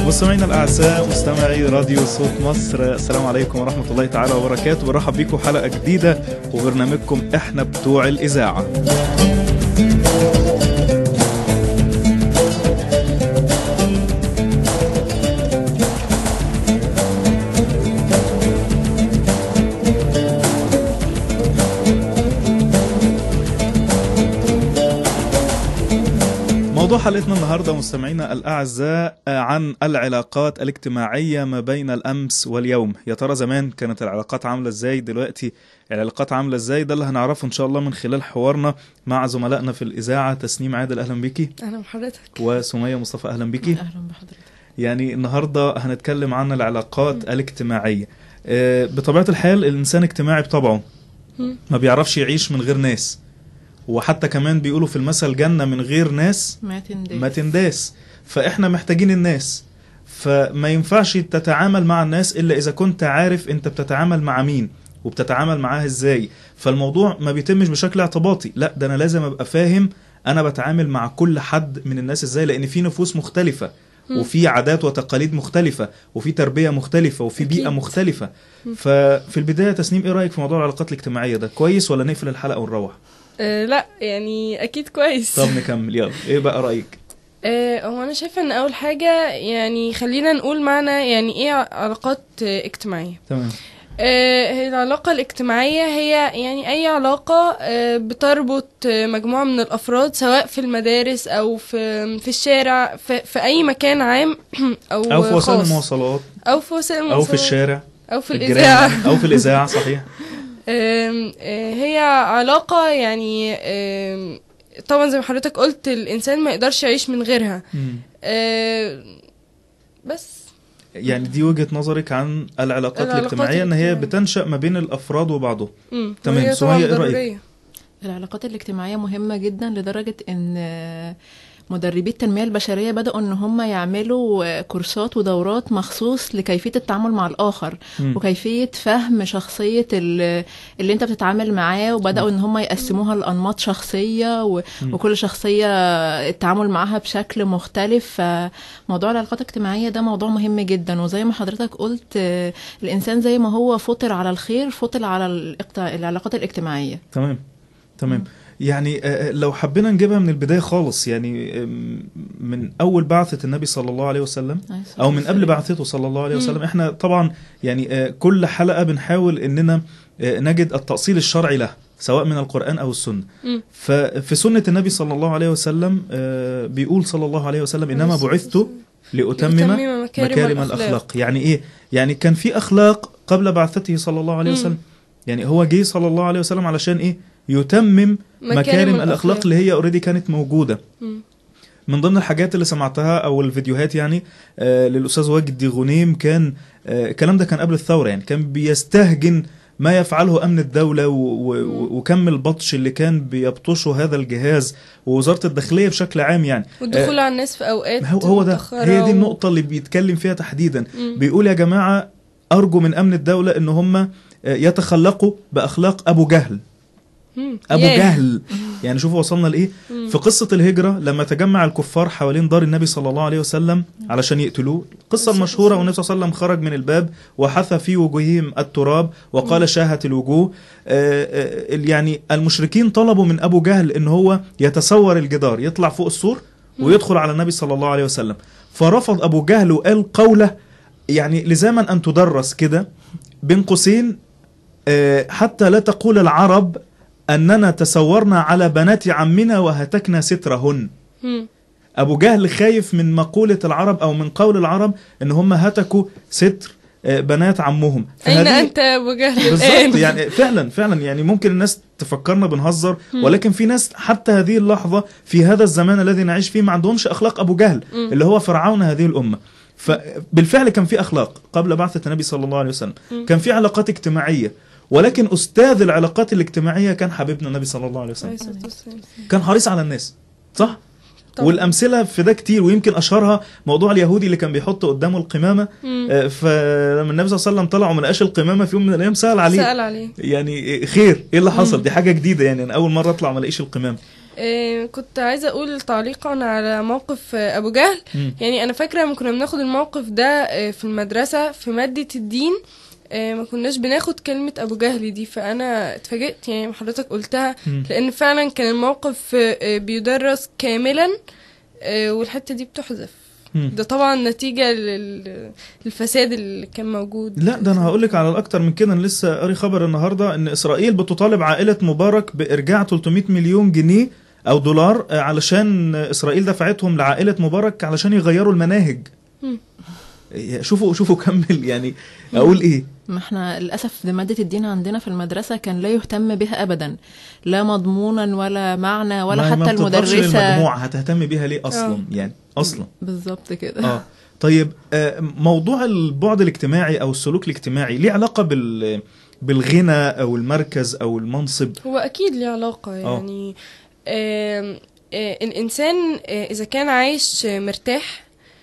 مستمعينا الاعزاء مستمعي راديو صوت مصر السلام عليكم ورحمه الله تعالى وبركاته برحب بيكم حلقه جديده وبرنامجكم احنا بتوع الاذاعه موضوع حلقتنا النهارده مستمعينا الاعزاء عن العلاقات الاجتماعيه ما بين الامس واليوم يا ترى زمان كانت العلاقات عامله ازاي دلوقتي العلاقات عامله ازاي ده اللي هنعرفه ان شاء الله من خلال حوارنا مع زملائنا في الاذاعه تسنيم عادل اهلا بيكي اهلا بحضرتك وسميه مصطفى اهلا بيكي اهلا بحضرتك يعني النهارده هنتكلم عن العلاقات الاجتماعيه آه، بطبيعه الحال الانسان اجتماعي بطبعه مم. ما بيعرفش يعيش من غير ناس وحتى كمان بيقولوا في المثل جنه من غير ناس ما تندي ما تنداس فاحنا محتاجين الناس فما ينفعش تتعامل مع الناس الا اذا كنت عارف انت بتتعامل مع مين وبتتعامل معاه ازاي فالموضوع ما بيتمش بشكل اعتباطي لا ده انا لازم ابقى فاهم انا بتعامل مع كل حد من الناس ازاي لان في نفوس مختلفة مم. وفي عادات وتقاليد مختلفة وفي تربية مختلفة وفي أكيد. بيئة مختلفة مم. ففي البداية تسنيم ايه رأيك في موضوع العلاقات الاجتماعية ده كويس ولا نقفل الحلقة ونروح أه لا يعني اكيد كويس طب نكمل يلا ايه بقى رأيك أه هو انا شايفه ان اول حاجه يعني خلينا نقول معنى يعني ايه علاقات آه، اجتماعيه تمام أه هي العلاقه الاجتماعيه هي يعني اي علاقه أه بتربط آه، مجموعه من الافراد سواء في المدارس او في في الشارع في, في اي مكان عام او او في وسائل خاص. المواصلات او في وسائل او في المواصلات الشارع او في الجيران، الاذاعه او في الاذاعه صحيح أم، أه، هي علاقة يعني أم، طبعا زي ما حضرتك قلت الإنسان ما يقدرش يعيش من غيرها أه، بس يعني دي وجهه نظرك عن العلاقات, العلاقات الاجتماعيه ان هي الاجتماعية. بتنشا ما بين الافراد وبعضهم مم، تمام، وهي سمية، طبعاً إيه رأيك؟ ضرورية. العلاقات الاجتماعية مهمة جدا لدرجة ان مدربي التنمية البشرية بدأوا ان هم يعملوا كورسات ودورات مخصوص لكيفية التعامل مع الآخر مم. وكيفية فهم شخصية ال- اللي انت بتتعامل معاه وبدأوا ان هم يقسموها لأنماط شخصية و- مم. وكل شخصية التعامل معاها بشكل مختلف فموضوع العلاقات الاجتماعية ده موضوع مهم جدا وزي ما حضرتك قلت آه، الإنسان زي ما هو فطر على الخير فطر على الاقت- العلاقات الاجتماعية تمام تمام يعني آه، لو حبينا نجيبها من البدايه خالص يعني آم، من اول بعثه النبي صلى الله عليه وسلم او من قبل بعثته صلى الله عليه وسلم احنا طبعا يعني آه، كل حلقه بنحاول اننا آه، نجد التاصيل الشرعي له سواء من القران او السنه مم. ففي سنه النبي صلى الله عليه وسلم آه، بيقول صلى الله عليه وسلم انما بعثت لأتمم لأتمم مكارم مكارم الأخلاق. الأخلاق يعني إيه؟ يعني كان في أخلاق قبل بعثته صلى الله عليه مم. وسلم يعني هو جه صلى الله عليه وسلم علشان إيه؟ يتمم مكارم, الأخلاق اللي هي اوريدي كانت موجودة مم. من ضمن الحاجات اللي سمعتها او الفيديوهات يعني آه للاستاذ واجد غنيم كان آه الكلام ده كان قبل الثوره يعني كان بيستهجن ما يفعله امن الدوله و و وكم البطش اللي كان بيبطشه هذا الجهاز ووزاره الداخليه بشكل عام يعني والدخول على الناس في أوقات هو هو ده متأخرة هي دي و- النقطه اللي بيتكلم فيها تحديدا مم. بيقول يا جماعه ارجو من امن الدوله ان هم آه، يتخلقوا باخلاق ابو جهل مم. ابو ياه. جهل يعني شوفوا وصلنا لايه مم. في قصة الهجرة لما تجمع الكفار حوالين دار النبي صلى الله عليه وسلم علشان يقتلوه القصة المشهورة والنبي صلى الله عليه وسلم خرج من الباب وحث في وجوههم التراب وقال شاهت الوجوه آه، آه، يعني المشركين طلبوا من أبو جهل إن هو يتسور الجدار يطلع فوق السور ويدخل على النبي صلى الله عليه وسلم فرفض أبو جهل وقال قوله يعني لزاما أن تدرس كده بين قوسين آه، حتى لا تقول العرب أننا تسورنا على بنات عمنا وهتكنا سترهن مم. أبو جهل خايف من مقولة العرب أو من قول العرب إن هم هتكوا ستر آه، بنات عمهم أين فهذه- أنت يا أبو جهل بالظبط الآن يعني فعلا فعلا يعني ممكن الناس تفكرنا بنهزر مم. ولكن في ناس حتى هذه اللحظة في هذا الزمان الذي نعيش فيه ما عندهمش أخلاق أبو جهل مم. اللي هو فرعون هذه الأمة فبالفعل كان في أخلاق قبل بعثة النبي صلى الله عليه وسلم مم. كان في علاقات اجتماعية ولكن أستاذ العلاقات الاجتماعية كان حبيبنا النبي صلى الله عليه وسلم عليه الصلاة والسلام. كان حريص على الناس صح طبعا. والامثله في ده كتير ويمكن اشهرها موضوع اليهودي اللي كان بيحط قدامه القمامه مم. آه، فلما النبي صلى الله عليه وسلم طلع وما لقاش القمامه في يوم من الايام سال عليه سأل عليه يعني خير ايه اللي حصل مم. دي حاجه جديده يعني انا اول مره اطلع ما الاقيش القمامه آه، كنت عايزة أقول تعليقا على موقف آه، أبو جهل مم. يعني أنا فاكرة لما كنا بناخد الموقف ده آه، في المدرسة في مادة الدين آه، ما كناش بناخد كلمة أبو جهل دي فأنا اتفاجئت يعني حضرتك قلتها مم. لأن فعلا كان الموقف آه، بيدرس كاملا آه، والحتة دي بتحذف مم. ده طبعا نتيجة لل- للفساد اللي كان موجود لا ده انا هقول لك على الاكتر من كده انا لسه قاري خبر النهارده ان اسرائيل بتطالب عائله مبارك بارجاع 300 مليون جنيه او دولار آه، علشان اسرائيل دفعتهم لعائله مبارك علشان يغيروا المناهج مم. إيه، شوفوا شوفوا كمل يعني اقول ايه ما احنا للاسف دي ماده الدين عندنا في المدرسه كان لا يهتم بها ابدا لا مضمونا ولا معنى ولا ما- ما حتى بتطلعش المدرسه للمجموعة هتهتم بيها ليه اصلا آه. يعني اصلا بالظبط كده اه طيب آه، موضوع البعد الاجتماعي او السلوك الاجتماعي ليه علاقه بال بالغنى او المركز او المنصب هو اكيد ليه علاقه يعني آم، آه، الانسان آه، اذا كان عايش آه، مرتاح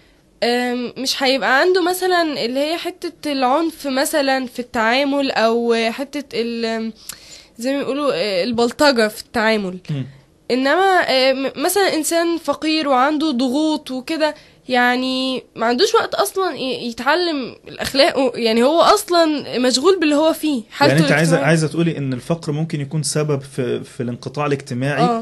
آم، مش هيبقى عنده مثلا اللي هي حته العنف مثلا في التعامل او آه، حته ال زي ما بيقولوا آه، البلطجه في التعامل مم. انما آه، م- مثلا انسان فقير وعنده ضغوط وكده يعني ما عندوش وقت اصلا ي- يتعلم الاخلاق يعني هو اصلا مشغول باللي هو فيه حالته يعني انت عايزه الاجتماعية. عايزه تقولي ان الفقر ممكن يكون سبب في في الانقطاع الاجتماعي اه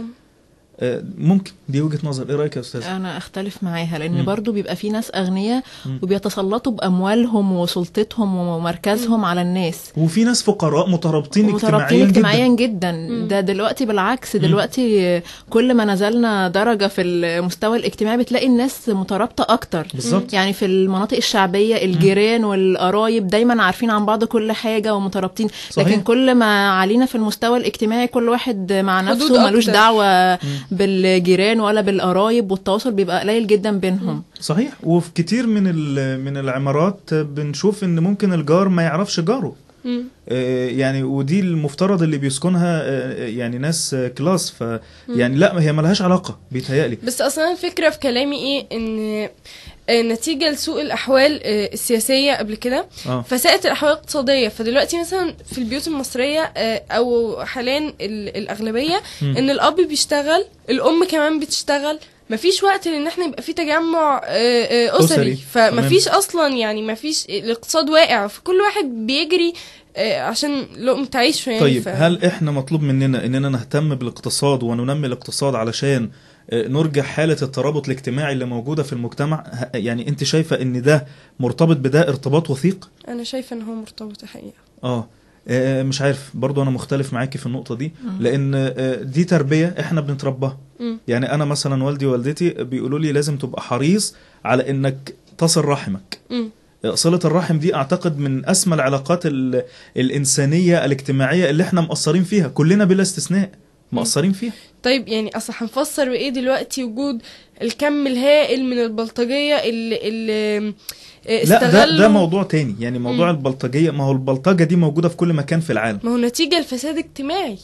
آه، ممكن دي وجهه نظر ايه رايك يا استاذ انا اختلف معاها لان مم. برضو بيبقى في ناس اغنياء مم. وبيتسلطوا باموالهم وسلطتهم ومركزهم على الناس وفي ناس فقراء مترابطين اجتماعيا مترابطين اجتماعيا جدا جدا, جداً. ده دلوقتي بالعكس دلوقتي كل ما نزلنا درجه في المستوى الاجتماعي بتلاقي الناس مترابطه اكتر بالظبط يعني في المناطق الشعبيه الجيران والقرايب دايما عارفين عن بعض كل حاجه ومترابطين صحيح. لكن كل ما علينا في المستوى الاجتماعي كل واحد مع حدود نفسه ملوش أكتر. دعوه بالجيران ولا بالقرايب والتواصل بيبقى قليل جدا بينهم صحيح وفي كتير من ال- من العمارات بنشوف ان ممكن الجار ما يعرفش جاره مم. آه، يعني ودي المفترض اللي بيسكنها آه، يعني ناس آه، كلاس ف يعني لا هي ملهاش علاقه بيتهيألي بس اصلا الفكره في كلامي ايه ان آه، نتيجه لسوء الاحوال آه، السياسيه قبل كده اه فساءت الاحوال الاقتصاديه فدلوقتي مثلا في البيوت المصريه آه، او حاليا ال- الاغلبيه مم. ان الاب بيشتغل الام كمان بتشتغل مفيش وقت لان احنا يبقى في تجمع آه، آه، أسري. اسري فمفيش اصلا يعني مفيش الاقتصاد واقع فكل واحد بيجري آه، عشان لقمة عيشه يعني طيب ف... هل احنا مطلوب مننا اننا نهتم بالاقتصاد وننمي الاقتصاد علشان آه، نرجع حالة الترابط الاجتماعي اللي موجودة في المجتمع ه- يعني انت شايفة ان ده مرتبط بده ارتباط وثيق انا شايفه ان هو مرتبط الحقيقه اه آه، مش عارف برضو انا مختلف معاكي في النقطة دي لان آه، دي تربية احنا بنترباها مم. يعني انا مثلا والدي ووالدتي بيقولوا لي لازم تبقى حريص على انك تصل رحمك مم. صلة الرحم دي اعتقد من اسمى العلاقات ال- الانسانية الاجتماعية اللي احنا مقصرين فيها كلنا بلا استثناء مقصرين فيها طيب يعني اصل هنفسر بايه دلوقتي وجود الكم الهائل من البلطجيه اللي اللي آه، لا ده استغلوا ده موضوع تاني يعني موضوع مم. البلطجية ما هو البلطجة دي موجودة في كل مكان في العالم ما هو نتيجه لفساد اجتماعي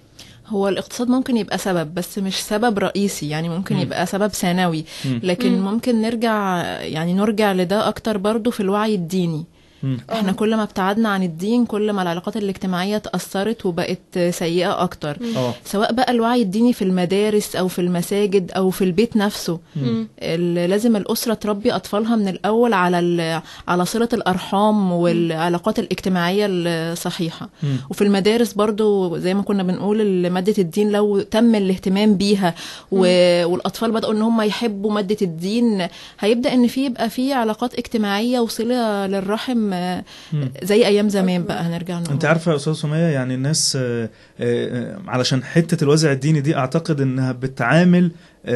هو الاقتصاد ممكن يبقى سبب بس مش سبب رئيسي يعني ممكن مم. يبقى سبب ثانوي مم. لكن مم. ممكن نرجع يعني نرجع لده اكتر برضو في الوعي الديني مم. احنا آه. كل ما ابتعدنا عن الدين كل ما العلاقات الاجتماعية تأثرت وبقت سيئة اكتر اه سواء بقى الوعي الديني في المدارس او في المساجد او في البيت نفسه مم. ال- لازم الأسرة تربي أطفالها من الأول على ال- على صلة الأرحام والعلاقات الاجتماعية الصحيحة مم. وفي المدارس برضو زي ما كنا بنقول مادة الدين لو تم الاهتمام بيها و... والأطفال بدأوا إن هم يحبوا مادة الدين هيبدأ إن في يبقى في علاقات اجتماعية وصلة للرحم آه، مم. زي أيام زمان بقى هنرجع نقول انت عارفه يا استاذ سميه يعني الناس آه، آه، علشان حته الوازع الديني دي اعتقد انها بتعامل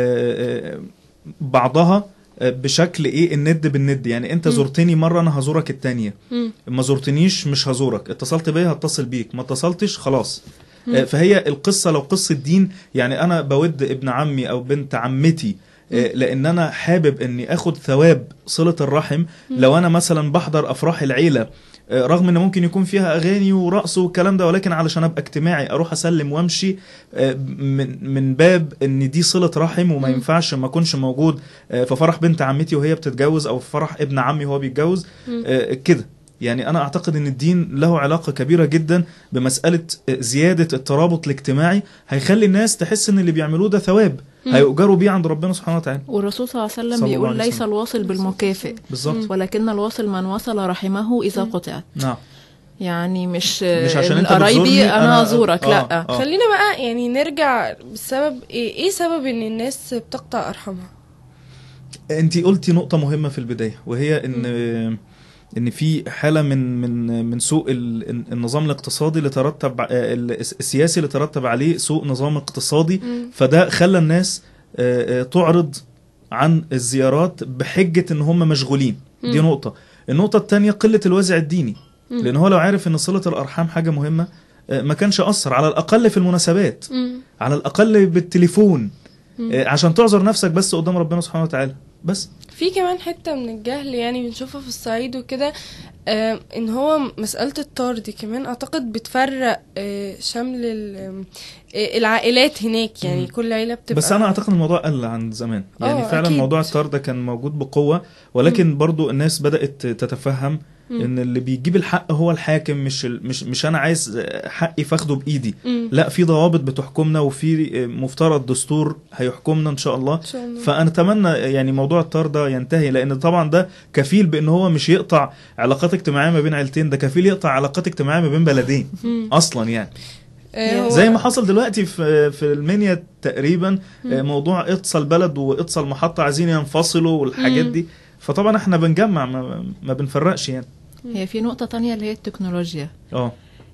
آه، آه، بعضها آه، بشكل ايه الند بالند يعني انت مم. زرتني مره انا هزورك التانية مم. ما زرتنيش مش هزورك اتصلت بيا هتصل بيك ما اتصلتش خلاص آه، فهي القصه لو قصه دين يعني انا بود ابن عمي او بنت عمتي آه، لان انا حابب اني اخد ثواب صله الرحم لو انا مثلا بحضر افراح العيله آه، رغم ان ممكن يكون فيها اغاني ورقص والكلام ده ولكن علشان ابقى اجتماعي اروح اسلم وامشي آه، من من باب ان دي صله رحم وما ينفعش ما اكونش موجود آه، في فرح بنت عمتي وهي بتتجوز او في فرح ابن عمي وهو بيتجوز آه، كده يعني انا اعتقد ان الدين له علاقه كبيره جدا بمساله زياده الترابط الاجتماعي هيخلي الناس تحس ان اللي بيعملوه ده ثواب هيؤجروا بيه عند ربنا سبحانه وتعالى والرسول صلى الله عليه وسلم صلى الله بيقول عليه ليس وسلم. الواصل بالمكافئ بالظبط ولكن الواصل من وصل رحمه اذا قطعت نعم يعني مش مش عشان انت قرايبي بتزورني انا ازورك آه لا آه. خلينا بقى يعني نرجع بسبب ايه ايه سبب ان الناس بتقطع ارحامها انت قلتي نقطة مهمة في البداية وهي ان ان في حالة من من من سوء ال- النظام الاقتصادي اللي ترتب ع- ال- السياسي اللي ترتب عليه سوء نظام اقتصادي مم. فده خلى الناس آه، آه، تعرض عن الزيارات بحجة ان هم مشغولين دي مم. نقطة النقطة التانية قلة الوازع الديني مم. لان هو لو عارف ان صلة الارحام حاجة مهمة آه، ما كانش اثر على الاقل في المناسبات مم. على الاقل بالتليفون مم. آه، عشان تعذر نفسك بس قدام ربنا سبحانه وتعالى بس في كمان حتة من الجهل يعني بنشوفها في الصعيد وكده آه ان هو مسألة الطار دي كمان اعتقد بتفرق آه شمل ال- آه العائلات هناك يعني مم. كل عيلة بتبقى بس انا اعتقد الموضوع قل عن زمان يعني آه، فعلا أكيد. موضوع الطار ده كان موجود بقوه ولكن برضو الناس بدات تتفهم مم. ان اللي بيجيب الحق هو الحاكم مش ال- مش مش انا عايز حقي فاخده بايدي مم. لا في ضوابط بتحكمنا وفي مفترض دستور هيحكمنا ان شاء الله ان شاء الله فانا اتمنى يعني موضوع الطار ده ينتهي لان طبعا ده كفيل بان هو مش يقطع علاقات اجتماعيه ما بين عيلتين ده كفيل يقطع علاقات اجتماعيه ما بين بلدين مم. اصلا يعني آه هو زي ما حصل دلوقتي في في المنيا تقريبا آه، موضوع اتصل بلد واتصل محطه عايزين ينفصلوا والحاجات مم. دي فطبعا احنا بنجمع ما, ما بنفرقش يعني هي في نقطة تانية اللي هي التكنولوجيا اه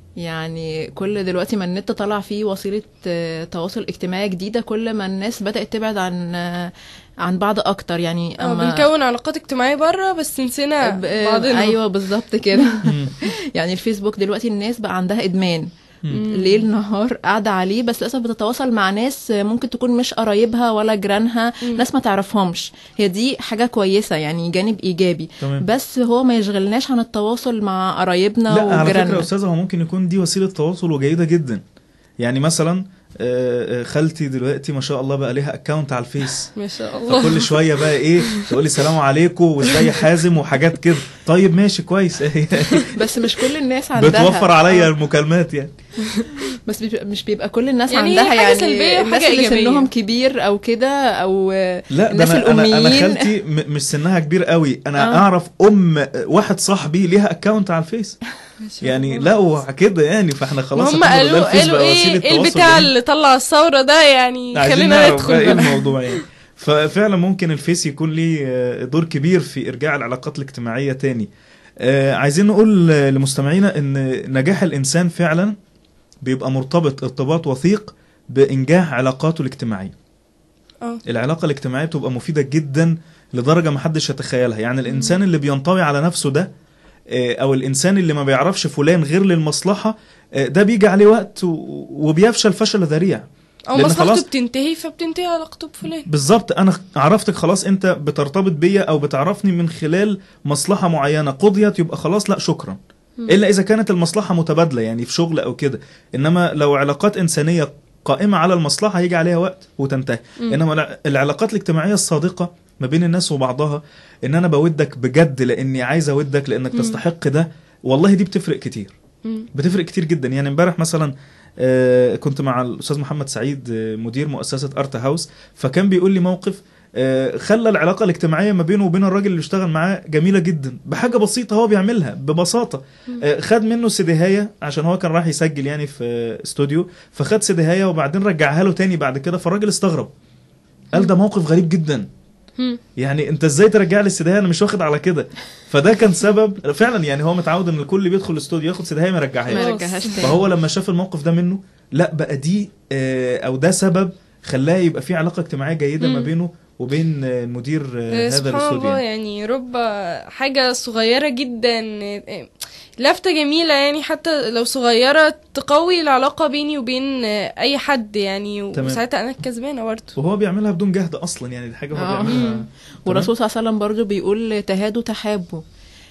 يعني كل دلوقتي ما النت طلع فيه وسيلة آه، تواصل اجتماعي جديدة كل ما الناس بدأت تبعد عن آه، عن بعض أكتر يعني اه بنكون علاقات اجتماعية بره بس نسينا ب- آه، بعضنا أيوه بالظبط كده مم. يعني الفيسبوك دلوقتي الناس بقى عندها إدمان مم. ليل نهار قاعدة عليه بس للأسف بتتواصل مع ناس ممكن تكون مش قرايبها ولا جيرانها مم. ناس ما تعرفهمش هي دي حاجة كويسة يعني جانب إيجابي تمام بس هو ما يشغلناش عن التواصل مع قرايبنا لا على فكره يا وجيراننا استاذه هو ممكن يكون دي وسيله تواصل وجيده جدا يعني مثلا آه، آه، خالتي دلوقتي ما شاء الله بقى ليها اكونت على الفيس ما شاء الله فكل شويه بقى ايه تقول لي سلام عليكم وازاي حازم وحاجات كده طيب ماشي كويس بس مش كل الناس عندها بتوفر عليا آه. المكالمات يعني بس بيبقى- مش بيبقى كل الناس يعني هي عندها حاجة يعني سلبية الناس وحاجة اللي إيجابية. سنهم كبير او كده او لا ده الناس انا انا انا الأميين. خالتي م- مش سنها كبير قوي انا آه. اعرف ام واحد صاحبي ليها اكونت على الفيس ما شاء يعني الله. لا وكده يعني فاحنا خلاص هم الحمد لله قالوا الفيس قالوا بقى ايه وسيلة ايه تواصل البتاع جميل. اللي طلع الثورة ده يعني عايزين خلينا نعرف بقى ندخل ايه بقى. الموضوع يعني ففعلا ممكن الفيس يكون ليه آه، دور كبير في ارجاع العلاقات الاجتماعيه تاني آه، عايزين نقول آه، لمستمعينا ان نجاح الانسان فعلا بيبقى مرتبط ارتباط وثيق بانجاح علاقاته الاجتماعيه اه العلاقه الاجتماعيه بتبقى مفيده جدا لدرجه ما حدش يتخيلها يعني الانسان اللي بينطوي على نفسه ده آه، او الانسان اللي ما بيعرفش فلان غير للمصلحه آه، ده بيجي عليه وقت و- وبيفشل فشل ذريع او لأن مصلحته خلاص- بتنتهي فبتنتهي علاقته بفلان بالظبط انا عرفتك خلاص انت بترتبط بيا او بتعرفني من خلال مصلحه معينه قضيت يبقى خلاص لا شكرا الا اذا كانت المصلحه متبادله يعني في شغل او كده انما لو علاقات انسانيه قائمه على المصلحه هيجي عليها وقت وتنتهي مم. انما الع- العلاقات الاجتماعيه الصادقه ما بين الناس وبعضها ان انا بودك بجد لاني عايز اودك لانك مم. تستحق ده والله دي بتفرق كتير مم. بتفرق كتير جدا يعني امبارح مثلا آه، كنت مع الاستاذ محمد سعيد آه، مدير مؤسسه ارت هاوس فكان بيقول لي موقف آه، خلى العلاقه الاجتماعيه ما بينه وبين الراجل اللي بيشتغل معاه جميله جدا بحاجه بسيطه هو بيعملها ببساطه آه، خد منه سيديهايه عشان هو كان راح يسجل يعني في آه، استوديو فخد سيديهايه وبعدين رجعها له تاني بعد كده فالراجل استغرب قال ده موقف غريب جدا مم. يعني انت ازاي ترجع لي السيديهايه انا مش واخد على كده فده كان سبب فعلا يعني هو متعود ان الكل بيدخل الاستوديو ياخد سيديهايه ما يرجعهاش ما خلاص. يرجعهاش تاني فهو لما شاف الموقف ده منه لا بقى دي آه، او ده سبب خلاه يبقى في علاقه اجتماعيه جيده مم. ما بينه وبين آه، المدير آه، آه، هذا سبحان الاستوديو الله يعني. يعني رب حاجة صغيرة جدا آه، لفتة جميلة يعني حتى لو صغيرة تقوي العلاقة بيني وبين آه، أي حد يعني تمام. وساعتها أنا الكسبانة برضه وهو بيعملها بدون جهد اصلا يعني دي حاجه هو آه. بيعملها والرسول صلى الله عليه وسلم برضو بيقول تهادوا تحابوا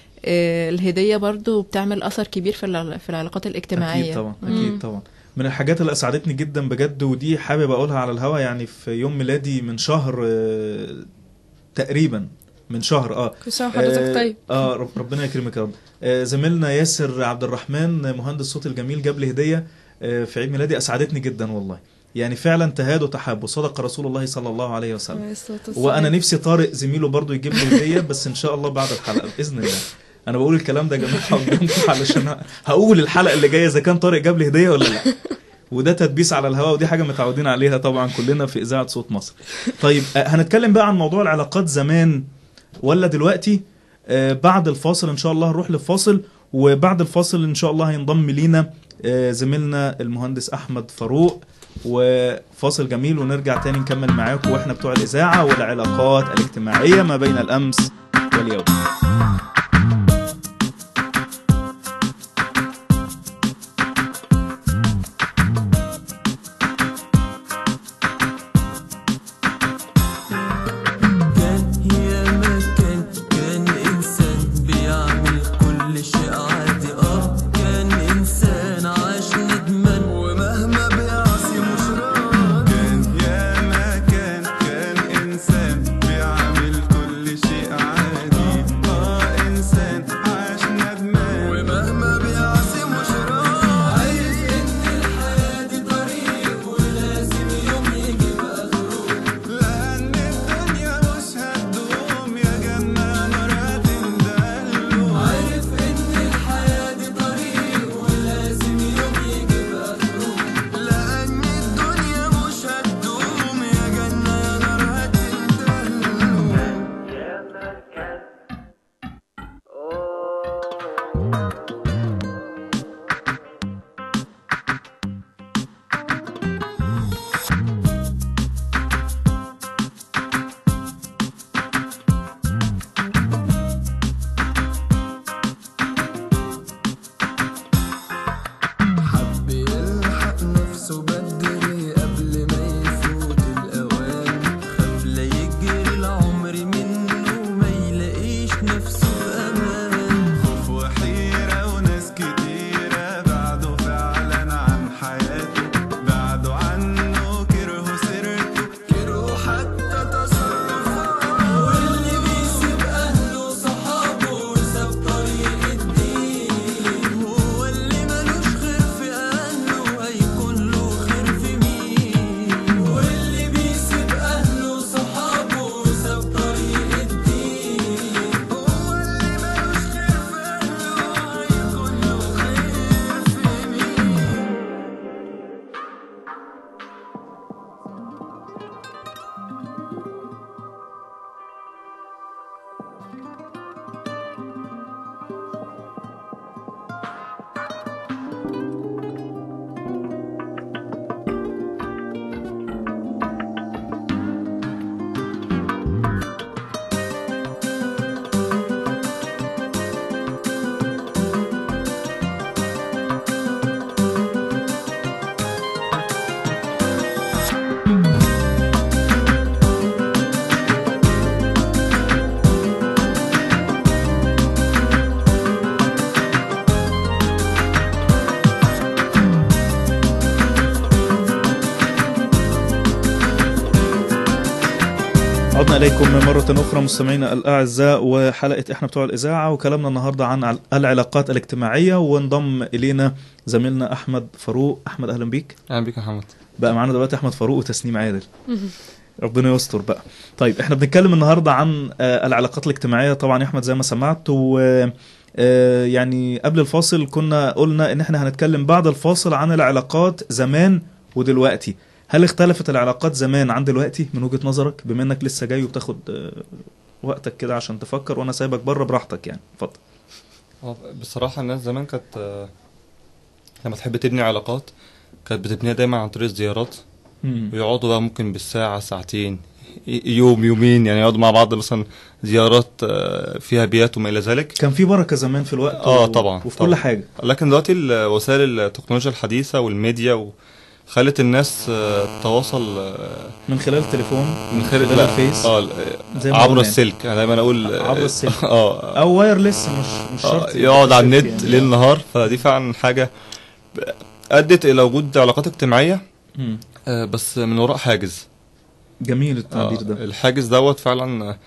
آه، الهدية برضو بتعمل أثر كبير في الع- في العلاقات الاجتماعية اكيد طبعا مم. اكيد طبعا من الحاجات اللي اسعدتني جدا بجد ودي حابب اقولها على الهوا يعني في يوم ميلادي من شهر آه، تقريبا من شهر اه كل سنه وحضرتك آه، طيب اه رب ربنا يكرمك يا رب آه زميلنا ياسر عبد الرحمن مهندس صوت الجميل جاب لي هديه آه في عيد ميلادي اسعدتني جدا والله يعني فعلا تهاد وتحاب وصدق رسول الله صلى الله عليه وسلم عليه الصلاة والسلام. وانا نفسي طارق زميله برضو يجيب لي هديه بس ان شاء الله بعد الحلقه باذن الله انا بقول الكلام ده يا جماعه قدامكم علشان ه- هقول الحلقه اللي جايه اذا كان طارق جاب لي هديه ولا لا وده تدبيس على الهواء ودي حاجه متعودين عليها طبعا كلنا في اذاعه صوت مصر طيب آه، هنتكلم بقى عن موضوع العلاقات زمان ولا دلوقتي آه، بعد الفاصل ان شاء الله هنروح للفاصل وبعد الفاصل ان شاء الله هينضم لينا آه، زميلنا المهندس احمد فاروق وفاصل جميل ونرجع تاني نكمل معاكم واحنا بتوع الاذاعه والعلاقات الاجتماعيه ما بين الامس واليوم كان يا مكان كان إنسان بيعمل كل شيء عادي اه كان إنسان عاش ندمان ومهما بيعصي مش راضي كان يا ما كان كان إنسان بيعمل كل شيء عادي آه إنسان عاش ندمان ومهما بيعصي مش راضي عارف إن الحياة دي طريق ولازم يوم يجي بآخره لأن الدنيا مش هتدوم يا جنة نار هتندهله عارف إن الحياة دي طريق ولازم يوم يجي بآخره لأن الدنيا مش هتدوم يا جنة يا نار هتندهله حب يلحق نفسه بدري قبل ما يفوت الأوان خاف لا يجري العمر منه ما يلاقيش نفسه أمان خوف وحيرة وناس كتيرة بعدوا فعلا عن حياته بعدوا عنه كرهوا سيرته كرهوا حتى تصرفه واللي بيسيب أهله وصحابه وساب طريق الدين هو اللي ملوش خير في أهله هيكون له خير في مين واللي بيسيب أهله وصحابه وساب طريق الدين هو اللي ملوش خير في أهله هيكون له خير في مين عدنا إليكم مرة أخرى مستمعينا الأعزاء وحلقة إحنا بتوع الإذاعة وكلامنا النهاردة عن ال- العلاقات الاجتماعية وانضم إلينا زميلنا أحمد فاروق أحمد أهلا بيك اهلا بيك يا محمد بقى معانا دلوقتي أحمد فاروق وتسنيم عادل ربنا يستر بقى طيب احنا بنتكلم النهارده عن آه، العلاقات الاجتماعيه طبعا يا احمد زي ما سمعت و آه، يعني قبل الفاصل كنا قلنا ان احنا هنتكلم بعد الفاصل عن العلاقات زمان ودلوقتي هل اختلفت العلاقات زمان عن دلوقتي من وجهة نظرك بما انك لسه جاي وبتاخد آه، وقتك كده عشان تفكر وانا سايبك بره براحتك يعني اتفضل هو بصراحة الناس زمان كانت آه، لما تحب تبني علاقات كانت بتبنيها دايما عن طريق الزيارات مم. ويقعدوا بقى ممكن بالساعة ساعتين ي- يوم يومين يعني يقعدوا مع بعض مثلا زيارات آه، فيها بيات وما إلى ذلك كان في بركة زمان في الوقت اه و- طبعا وفي طبعا. كل حاجة لكن دلوقتي ال- وسائل التكنولوجيا الحديثة والميديا و- خلت الناس آه، تتواصل آه، من خلال التليفون من خلال خلال لا، الفيس اه ال- زي ما عبر قلنا. السلك انا دايما اقول آه، عبر السلك. اه او وايرلس مش مش آه، شرط يقعد على السلك النت يعني. ليل نهار فدي فعلا حاجة ب- أدت إلى وجود علاقات اجتماعية مم. آه، بس من وراء حاجز جميل آه، التعبير ده الحاجز دوت فعلا آه،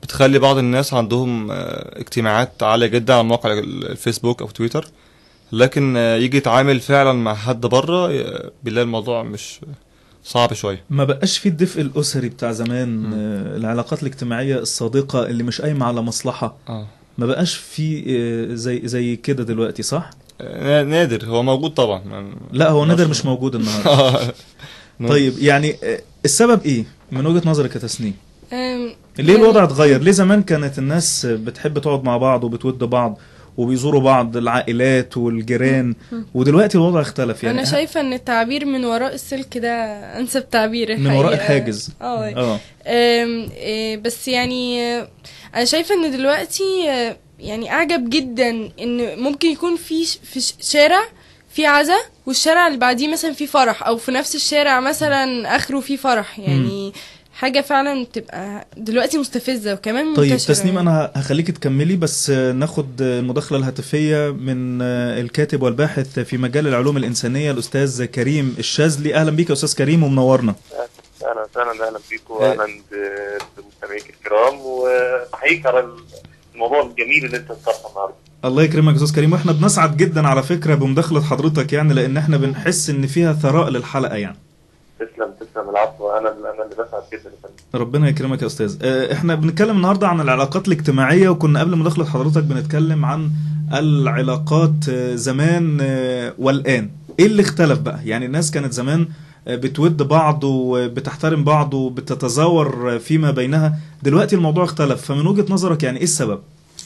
بتخلي بعض الناس عندهم آه، اجتماعات عالية جدا على مواقع ال- الفيسبوك او تويتر لكن آه، يجي يتعامل فعلا مع حد بره آه، بيلاقي الموضوع مش صعب شوية ما بقاش في الدفء الاسري بتاع زمان آه، العلاقات الاجتماعيه الصادقه اللي مش قايمه على مصلحه اه ما بقاش في آه، زي زي كده دلوقتي صح آه، نادر هو موجود طبعا ما- لا هو نادر مش- مش موجود النهارده طيب يعني آه، السبب ايه من وجهه نظرك يا تسنيم أم، ليه الوضع اتغير ليه زمان كانت الناس بتحب تقعد مع بعض وبتود بعض وبيزوروا بعض العائلات والجيران ودلوقتي الوضع اختلف يعني انا شايفه ان التعبير من وراء السلك ده انسب تعبير من وراء الحقيقة. الحاجز اه اه أم، إيه، بس يعني آه، انا شايفه ان دلوقتي آه، يعني اعجب جدا ان ممكن يكون في ش- في ش- شارع في عزا والشارع اللي بعديه مثلا في فرح او في نفس الشارع مثلا اخره في فرح يعني حاجه فعلا بتبقى دلوقتي مستفزه وكمان منتشره طيب تسنيم يعني. انا هخليك تكملي بس آه، ناخد آه، المداخله الهاتفيه من آه، الكاتب والباحث في مجال العلوم الانسانيه الاستاذ كريم الشاذلي اهلا بيك يا استاذ كريم ومنورنا اهلا وسهلا اهلا بيكم واهلا ب- بمستمعيك الكرام وبحييك على الموضوع الجميل اللي انت بتطرحه النهارده الله يكرمك يا استاذ كريم واحنا بنسعد جدا على فكره بمداخله حضرتك يعني لان احنا بنحس ان فيها ثراء للحلقه يعني تسلم تسلم العفو انا انا اللي بسعد جدا يا فندم ربنا يكرمك يا استاذ آه، احنا بنتكلم النهارده عن العلاقات الاجتماعيه وكنا قبل مداخله حضرتك بنتكلم عن العلاقات آه، زمان آه، والان ايه اللي اختلف بقى يعني الناس كانت زمان آه، بتود بعض وبتحترم بعض وبتتزاور فيما بينها دلوقتي الموضوع اختلف فمن وجهة نظرك يعني ايه السبب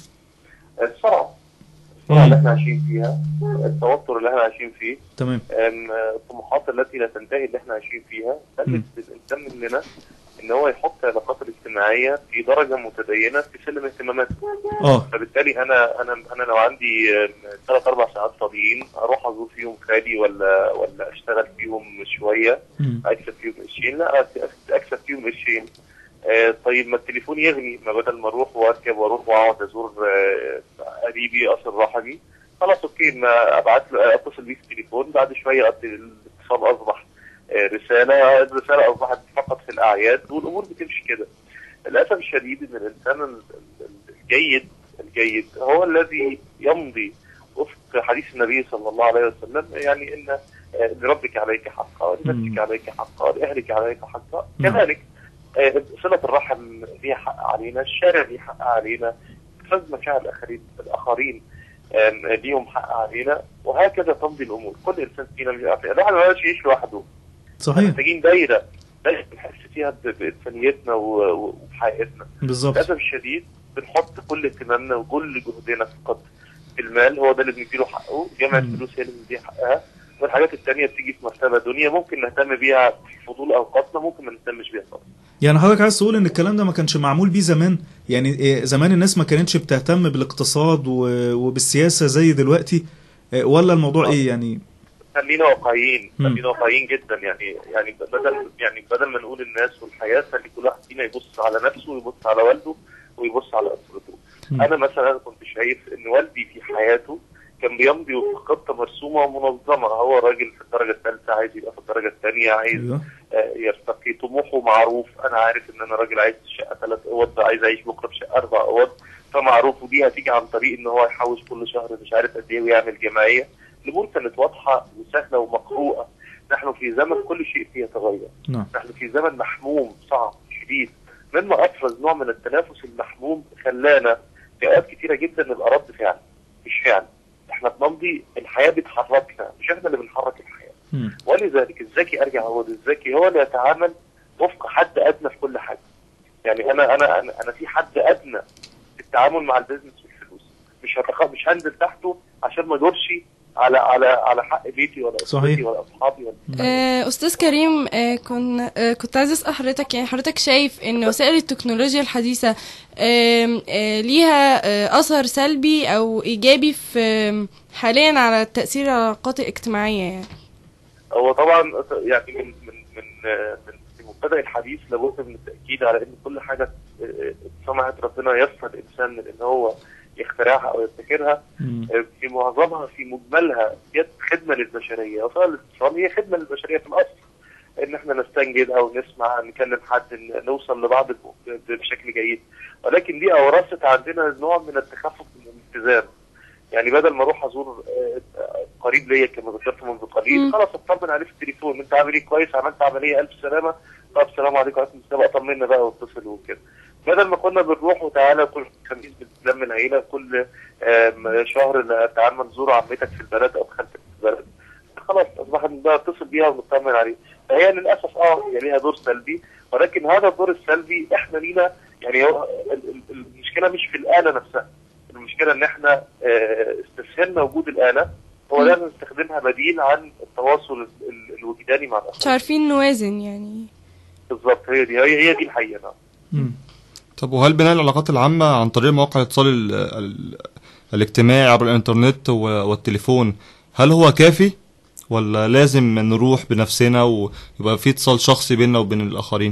السرعه السرعه اللي احنا عايشين فيها التوتر اللي احنا عايشين فيه تمام أم، الطموحات التي لا تنتهي اللي احنا عايشين فيها خلت الانسان مننا ان هو يحط علاقاته الاجتماعيه في درجه متدينه في سلم اهتماماته اه فبالتالي انا انا انا لو عندي ثلاث اربع ساعات فاضيين اروح ازور فيهم خالي ولا ولا اشتغل فيهم شويه مم. اكسب فيهم قرشين لا أكسب- اكسب فيهم قرشين آه طيب ما التليفون يغني ما بدل ما اروح واركب واروح واقعد ازور آه، قريبي اصل رحمي خلاص اوكي ما ابعت له اتصل بيه في التليفون بعد شويه أط- الاتصال اصبح آه، رساله الرساله اصبحت فقط في الاعياد والامور بتمشي كده للاسف الشديد ان الانسان ال- ال- الجيد الجيد هو الذي يمضي وفق حديث النبي صلى الله عليه وسلم يعني ان آه، لربك عليك حقا مم. لنفسك عليك حقا لاهلك عليك حقا نعم. كذلك آه، صلة الرحم ليها حق علينا الشارع ليه حق علينا فز مشاعر الآخرين الآخرين آم، ليهم حق علينا وهكذا تمضي الأمور كل إنسان فينا ليه حق الواحد ما يقدرش يعيش لوحده صحيح محتاجين دايرة دايرة نحس فيها ب- بإنسانيتنا و- و- وبحقيقتنا بالظبط للأسف الشديد بنحط كل اهتمامنا وكل جهدنا فقط في المال هو ده اللي بنديله حقه جمع مم. الفلوس هي اللي بنديها حقها والحاجات التانية بتيجي في مرتبة دنيا ممكن نهتم بيها في فضول أوقاتنا ممكن ما نهتمش بيها خالص يعني حضرتك عايز تقول ان الكلام ده ما كانش معمول بيه زمان يعني إيه، زمان الناس ما كانتش بتهتم بالاقتصاد و- وبالسياسة زي دلوقتي إيه، ولا الموضوع ايه يعني خلينا واقعيين مم. خلينا واقعيين جدا يعني يعني بدل يعني بدل ما نقول الناس والحياه خلي كل واحد فينا يبص على نفسه ويبص على والده ويبص على اسرته. مم. انا مثلا كنت شايف ان والدي في حياته كان بيمضي وفق خطه مرسومه ومنظمه هو راجل في الدرجه الثالثه عايز يبقى في الدرجه الثانيه عايز ايوه آه، يرتقي طموحه معروف انا عارف ان انا راجل عايز شقه ثلاث اوض عايز اعيش بكره في شقه اربع اوض فمعروف ودي هتيجي عن طريق ان هو يحوش كل شهر مش عارف قد ايه ويعمل جمعيه الامور كانت واضحه وسهله ومقروءه نحن في زمن كل شيء فيه يتغير نعم نحن في زمن محموم صعب شديد مما افرز نوع من التنافس المحموم خلانا في اوقات كتيره جدا نبقى رد فعل مش فعل احنا بنمضي الحياه بتحركنا مش احنا اللي بنحرك الحياه مم. ولذلك الذكي ارجع هو الذكي هو اللي يتعامل وفق حد ادنى في كل حاجه يعني انا انا انا, أنا في حد ادنى في التعامل مع البيزنس والفلوس مش هتخ... مش هنزل تحته عشان ما ادورش على على على حق بيتي ولا صحيح. اسرتي ولا اصحابي ولا آه، استاذ كريم آه، كن آه، كنت عايزه اسال حضرتك يعني حضرتك شايف ان وسائل التكنولوجيا الحديثه آم، آه، ليها آه، اثر سلبي او ايجابي في آم، حاليا على تاثير العلاقات الاجتماعيه يعني هو طبعا يعني من من من من في مبتدا الحديث لابد من التاكيد على ان كل حاجه صنعت ربنا يسر الانسان ان هو يخترعها او يبتكرها مم. في معظمها في مجملها هي خدمه للبشريه وسائل الاتصال هي خدمه للبشريه في الاصل ان احنا نستنجدها ونسمع نكلم حد ن- نوصل لبعض ب- ب- بشكل جيد ولكن دي اورثت عندنا نوع من التخفف من الالتزام يعني بدل ما اروح ازور آه، آه، قريب ليا كما ذكرت منذ قليل مم. خلاص اطمن عليه في التليفون انت عامل ايه كويس عملت عمليه الف سلامه طب السلام عليكم وعليكم السلام اطمنا بقى واتصل وكده بدل ما كنا بنروح وتعالى كل خميس بنلم العيله كل آم، شهر تعالى نزور عمتك في البلد او خالتك في البلد خلاص اصبح نتصل بيها ونطمن عليها فهي للاسف اه هي ليها دور سلبي ولكن هذا الدور السلبي احنا لينا يعني هو ال- ال- المشكله مش في الاله نفسها المشكله ان احنا آه، استسهلنا وجود الاله هو لازم نستخدمها بديل عن التواصل ال- ال- الوجداني مع مش الاخرين عارفين نوازن يعني بالظبط هي دي هي هي دي الحقيقه نعم. مم. طب وهل بناء العلاقات العامة عن طريق مواقع الاتصال ال- ال- الاجتماعي عبر الانترنت و- والتليفون هل هو كافي ولا لازم نروح بنفسنا ويبقى في اتصال شخصي بيننا وبين الآخرين؟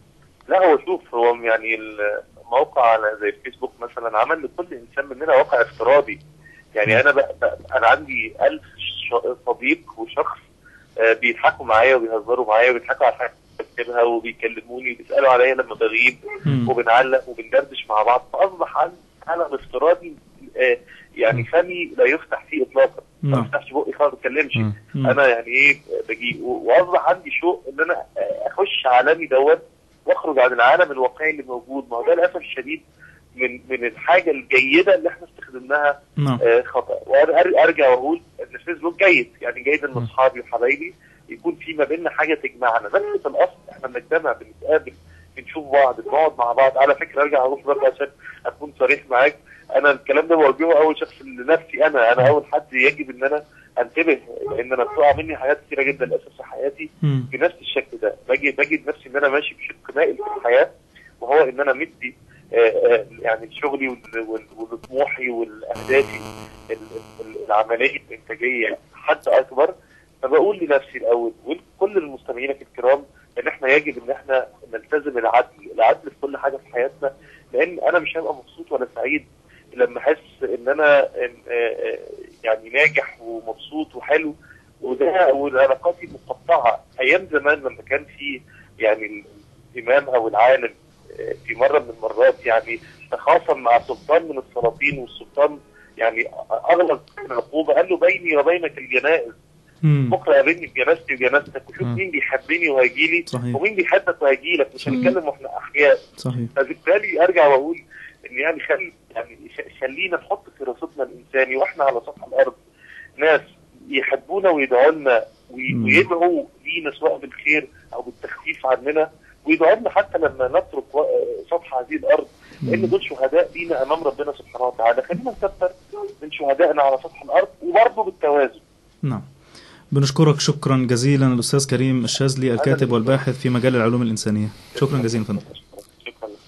لا هو شوف هو يعني الموقع على زي الفيسبوك مثلا عمل لكل انسان مننا واقع افتراضي يعني انا بق... بق... انا عندي ألف ش... صديق وشخص آه، بيضحكوا معايا وبيهزروا معايا وبيضحكوا على حاجه بكتبها وبيكلموني وبيسالوا عليا لما بغيب مم. وبنعلق وبندردش مع بعض فاصبح عندي عالم افتراضي آه، يعني فمي لا يفتح فيه اطلاقا ما نعم. بفتحش بقي خالص ما بتكلمش مم. مم. انا يعني ايه بجي و- واصبح عندي شوق ان انا اخش عالمي دوت واخرج عن العالم الواقعي اللي موجود ما هو ده للاسف الشديد من من الحاجه الجيده اللي احنا استخدمناها نعم آه، خطا وانا أر- ارجع واقول ان الفيسبوك جيد يعني جيد ان اصحابي وحبايبي يكون في ما بيننا حاجه تجمعنا بس في الاصل احنا بنجتمع بنتقابل بنشوف بعض بنقعد مع بعض على فكره ارجع اقول برضه عشان اكون صريح معاك انا الكلام ده بوجهه اول شخص لنفسي انا انا اول حد يجب ان انا انتبه لان انا بتقع مني حاجات كتيره جدا للاسف في حياتي مم. بنفس الشكل ده باجي بجد نفسي ان انا ماشي بشق مائل في الحياه وهو ان انا مدي آه، آه، يعني شغلي وال- وال- وطموحي والاهدافي ال- ال- العمليه الانتاجيه حد اكبر فبقول لنفسي الاول ولكل المستمعين الكرام ان احنا يجب ان احنا نلتزم العدل، العدل في كل حاجه في حياتنا لان انا مش هبقى مبسوط ولا سعيد لما احس ان انا آه، آه، يعني ناجح ومبسوط وحلو وده والعلاقات مقطعه ايام زمان لما كان في يعني الامام او العالم آه، في مره من المرات يعني تخاصم مع سلطان من السلاطين والسلطان يعني اغلب من العقوبه قال له بيني وبينك الجنائز مم. بكره قابلني بجنازتي وجنازتك وشوف مم. مين بيحبني وهيجي لي صحيح ومين بيحبك وهيجي لك مش مم. هنتكلم واحنا احياء صحيح فبالتالي ارجع واقول ان يعني خلي يعني ش- خلينا نحط في رصيدنا الانساني واحنا على سطح الارض ناس يحبونا ويدعوا لنا وي- مم. ويدعوا لينا سواء بالخير او بالتخفيف عننا ويدعوا لنا حتى لما نترك و- سطح هذه الارض لان دول شهداء لينا امام ربنا سبحانه وتعالى خلينا نكتر من شهدائنا على سطح الارض وبرضه بالتوازن نعم بنشكرك شكرا جزيلا الأستاذ كريم الشاذلي الكاتب والباحث في مجال العلوم الإنسانية شكرا جزيلا فندم شكرا لك.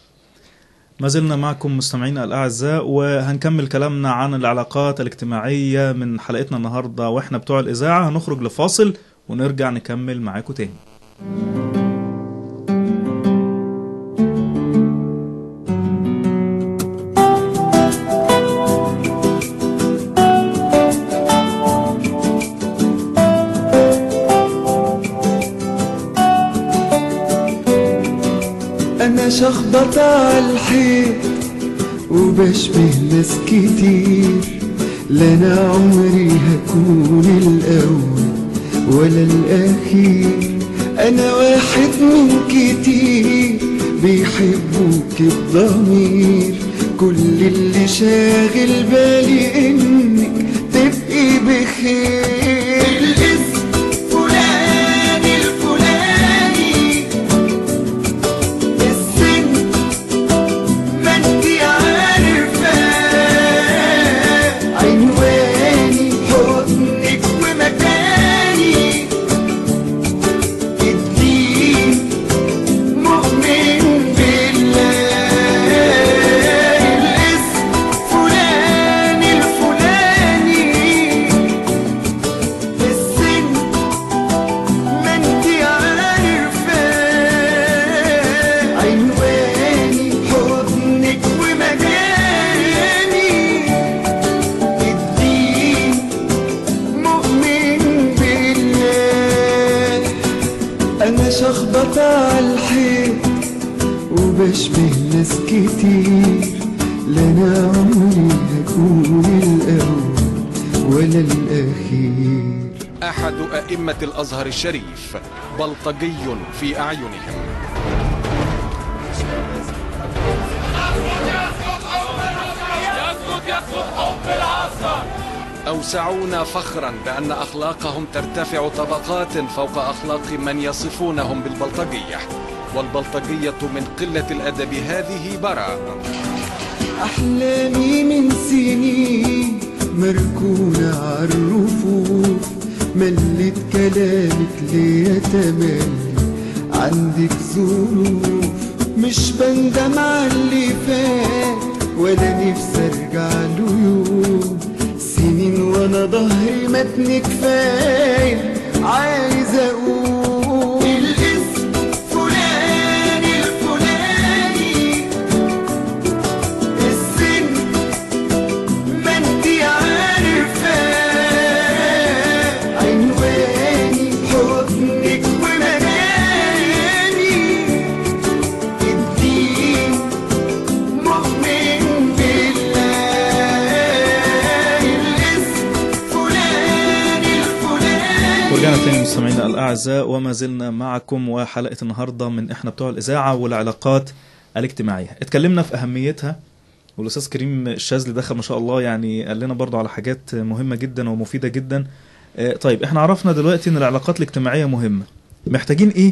ما زلنا معكم مستمعينا الأعزاء وهنكمل كلامنا عن العلاقات الاجتماعية من حلقتنا النهاردة وإحنا بتوع الإذاعة هنخرج لفاصل ونرجع نكمل معاكم تاني انا شخبط على الحيط وبشبه ناس كتير لا انا عمري هكون الاول ولا الاخير انا واحد من كتير بيحبوك بضمير كل اللي شاغل بالي انك تبقي بخير الاسم فلان الفلاني السن ما انتي عارفة عنواني حضنك ومكاني الدين مؤمن بالله الاسم فلان الفلاني ناس كتير لا انا عمري هكون الاول ولا الاخير أحد أئمة الأزهر الشريف بلطجي في أعينهم أوسعونا فخرا بأن أخلاقهم ترتفع طبقات فوق أخلاق من يصفونهم بالبلطجية والبلطجية من قلة الأدب هذه براء أحلامي من سنين مركونة عالرفوف ملت كلامك ليا تملي عندك ظروف مش بندم على اللي فات ولا نفسي ارجع له يوم سنين وانا ظهري متن كفايه عايز اقول الاسم فلان الفلاني السن ما انتي عارفة عنواني حضنك ومكاني الدين مؤمن بالله الاسم فلان الفلاني ورجعنا تاني مستمعينا الاعزاء وما زلنا معكم وحلقه النهارده من احنا بتوع الاذاعه والعلاقات الاجتماعيه اتكلمنا في اهميتها والاستاذ كريم الشاذلي دخل ما شاء الله يعني قال لنا برضو على حاجات مهمه جدا ومفيده جدا آه، طيب احنا عرفنا دلوقتي ان العلاقات الاجتماعيه مهمه محتاجين ايه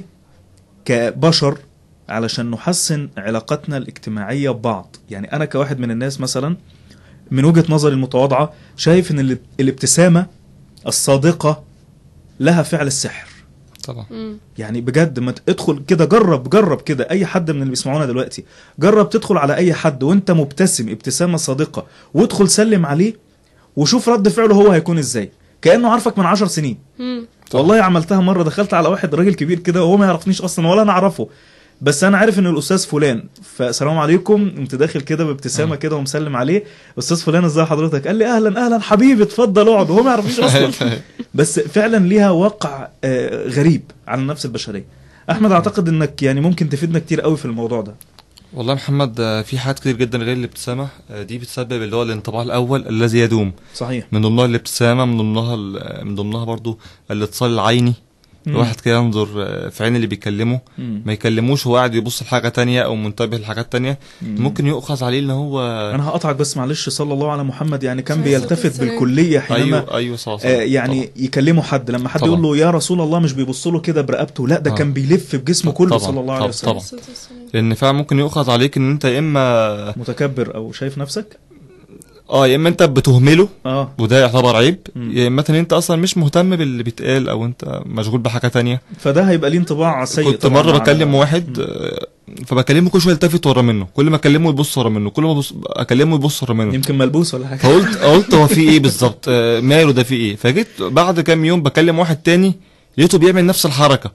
كبشر علشان نحسن علاقاتنا الاجتماعيه ببعض يعني انا كواحد من الناس مثلا من وجهه نظري المتواضعه شايف ان الاب- الابتسامه الصادقه لها فعل السحر طبعا مم. يعني بجد ما تدخل كده جرب جرب كده اي حد من اللي بيسمعونا دلوقتي جرب تدخل على اي حد وانت مبتسم ابتسامه صادقه وادخل سلم عليه وشوف رد فعله هو هيكون ازاي كانه عارفك من عشر سنين مم. والله عملتها مره دخلت على واحد راجل كبير كده وهو ما يعرفنيش اصلا ولا انا اعرفه بس انا عارف ان الاستاذ فلان فالسلام عليكم قمت داخل كده بابتسامه كده ومسلم عليه استاذ فلان ازاي حضرتك قال لي اهلا اهلا حبيبي اتفضل اقعد وهو ما يعرفنيش اصلا بس فعلا ليها وقع آه، غريب على النفس البشريه احمد اعتقد انك يعني ممكن تفيدنا كتير قوي في الموضوع ده والله يا محمد آه، في حاجات كتير جدا غير الابتسامة آه، دي بتسبب اللي هو الانطباع الأول الذي يدوم صحيح من ضمنها الابتسامة من ضمنها ال- من ضمنها برضو الاتصال العيني مم. الواحد كده ينظر آه، في عين اللي بيكلمه مم. ما يكلموش هو قاعد يبص لحاجة تانية أو منتبه لحاجات تانية مم. ممكن يؤخذ عليه إن هو انا هقطعك بس معلش صلى الله على محمد يعني كان عليه الصلاة بيلتفت والسلام. بالكليه حينما أيوه أيوه صح صح آه يعني يكلمه حد لما حد طبعا. يقول له يا رسول الله مش بيبص له كده برقبته لا ده آه. كان بيلف بجسمه طبعا. كله صلى الله عليه طبعا. وسلم طبعا. الصلاة والسلام. لأن فعلا ممكن يؤخذ عليك إن أنت يا إما متكبر او شايف نفسك اه يا إما أنت بتهمله اه وده يعتبر عيب مم. يا إما إن أنت أصلا مش مهتم باللي بيتقال أو أنت مشغول بحاجة تانية فده هيبقى ليه انطباع سيء كنت طبعاً مره على- بكلم واحد آه، فبكلمه كل شويه يلتفت ورا منه كل ما اكلمه يبص ورا منه كل ما أبص اكلمه يبص ورا منه يمكن ملبوس ولا حاجه فقلت قلت هو في ايه بالظبط آه، ماله ده في ايه فجيت بعد كام يوم بكلم واحد تاني لقيته بيعمل نفس الحركه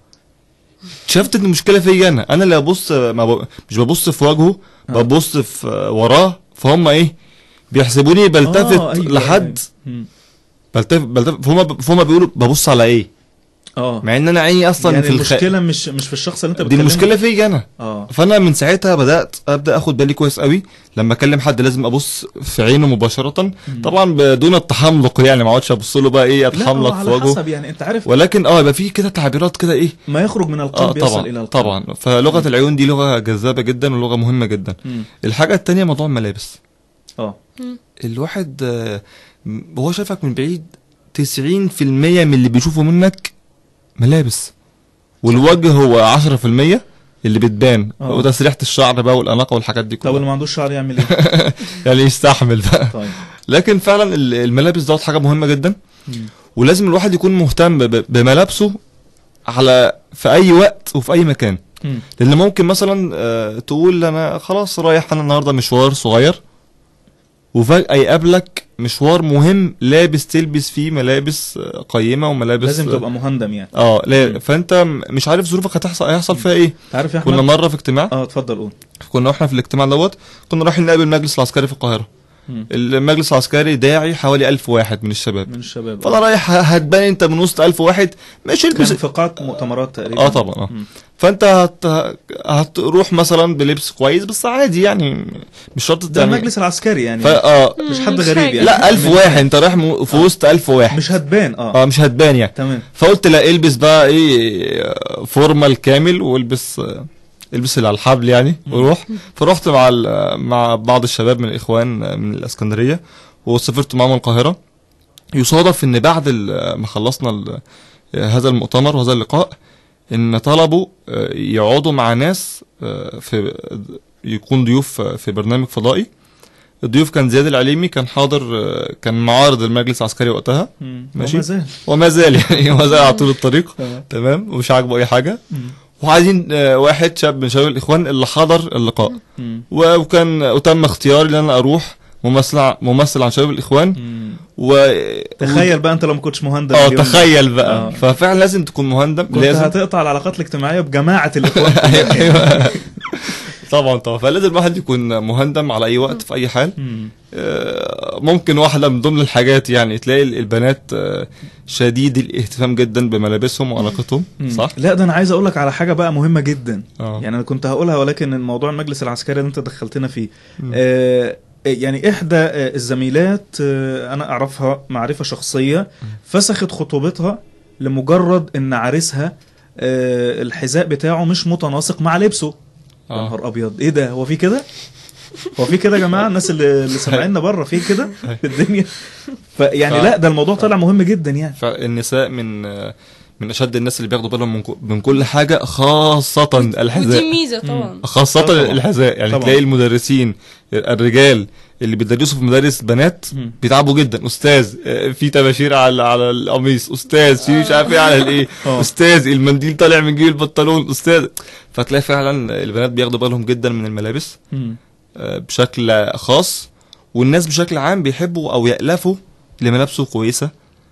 شفت ان المشكله فيا انا انا اللي ببص ما ب... مش ببص في وجهه آه. ببص في آه، وراه فهم ايه بيحسبوني بلتفت آه، أيوة، لحد أيوة. مم. بلتفت بلتفت فهم فهم بيقولوا ببص على ايه اه مع ان انا عيني اصلا يعني في الخ... المشكله مش مش في الشخص اللي انت دي بتكلمه المشكله فيا انا اه فانا من ساعتها بدات ابدا اخد بالي كويس قوي لما اكلم حد لازم ابص في عينه مباشره طبعا بدون التحملق يعني ما اقعدش ابص له بقى ايه لا هو اتحملق في على وجهه حسب يعني انت عارف ولكن اه يبقى في كده تعبيرات كده ايه ما يخرج من القلب اه يصل طبعا الى القلب طبعا فلغه العيون دي لغه جذابه جدا ولغه مهمه جدا مم. الحاجه التانية موضوع الملابس اه الواحد آه، م- وهو شايفك من بعيد 90% من اللي بيشوفه منك ملابس والوجه هو 10% اللي بتبان آه. وتسريحه الشعر بقى والاناقه والحاجات دي طب اللي كلها ما عندوش شعر يعمل ايه يعني يستحمل بقى طيب لكن فعلا ال- الملابس دوت حاجه مهمه جدا مم. ولازم الواحد يكون مهتم ب- بملابسه على في اي وقت وفي اي مكان مم. لان ممكن مثلا آه، تقول انا خلاص رايح انا النهارده مشوار صغير وفجاه يقابلك مشوار مهم لابس تلبس فيه ملابس آه، قيمه وملابس لازم آه، تبقى مهندم يعني اه لا فانت م- مش عارف ظروفك هتحصل هيحصل فيها ايه عارف يا كنا احمد مره في اجتماع اه اتفضل قول كنا واحنا في الاجتماع دوت كنا رايحين نقابل المجلس العسكري في القاهره مم. المجلس العسكري داعي حوالي ألف واحد من الشباب من الشباب فانا رايح ه- هتبان انت من وسط ألف واحد مش كان البس في قاعة مؤتمرات تقريبا اه طبعا اه مم. فانت هت... هتروح مثلا بلبس كويس بس عادي يعني مش شرط ده يعني المجلس العسكري يعني فا اه مش حد مش غريب حاجة. يعني لا ألف واحد انت رايح م- في وسط ألف واحد مش هتبان اه اه مش هتبان يعني تمام فقلت لا البس بقى ايه آه، فورمال كامل والبس آه، البس اللي على الحبل يعني وروح فرحت مع ال- مع بعض الشباب من الاخوان آه، من الاسكندريه وسافرت معاهم القاهره يصادف ان بعد ال- ما خلصنا ال- هذا المؤتمر وهذا اللقاء ان طلبوا آه، يقعدوا مع ناس آه، في يكون ضيوف آه، في برنامج فضائي الضيوف كان زياد العليمي كان حاضر آه، كان معارض المجلس العسكري وقتها ماشي. وما زال وما زال يعني ما زال على طول الطريق تمام. تمام ومش عاجبه اي حاجه وعايزين آه، واحد شاب من شباب الاخوان اللي حضر اللقاء مم. و- وكان وتم اختياري ان انا اروح ممثل ع- ممثل عن شباب الاخوان مم. و تخيل بقى انت لو ما كنتش مهندم اه اليوم ده. تخيل بقى آه. ففعلا لازم تكون مهندم كنت لازم هتقطع العلاقات الاجتماعية بجماعة الإخوان ايوه طبعا طبعا فلازم الواحد يكون مهندم على اي وقت في اي حال مم. آه، ممكن واحدة من ضمن الحاجات يعني تلاقي البنات آه، شديد الاهتمام جدا بملابسهم وعلاقتهم مم. صح؟ لا ده انا عايز اقول لك على حاجه بقى مهمه جدا اه يعني انا كنت هقولها ولكن الموضوع المجلس العسكري اللي انت دخلتنا فيه آه يعني احدى آه، الزميلات آه انا اعرفها معرفه شخصيه فسخت خطوبتها لمجرد ان عريسها آه الحذاء بتاعه مش متناسق مع لبسه يا آه. نهار ابيض ايه ده هو في كده هو في كده يا جماعه الناس اللي, اللي سامعيننا بره في كده في الدنيا فيعني ف- لا ده الموضوع طلع مهم جدا يعني فالنساء من آه، من اشد الناس اللي بياخدوا بالهم من, كو- من كل حاجه خاصه ودي الحذاء ميزه طبعا خاصه طبعا. الحذاء يعني طبعا. تلاقي المدرسين الرجال اللي بيدرسوا في مدارس بنات مم. بيتعبوا جدا استاذ آه، في طباشير على على القميص استاذ في مش عارف ايه على الايه آه. استاذ المنديل طالع من جيب البنطلون استاذ فتلاقي فعلا البنات بياخدوا بالهم جدا من الملابس مم. آه، بشكل خاص والناس بشكل عام بيحبوا او يألفوا لملابسه كويسه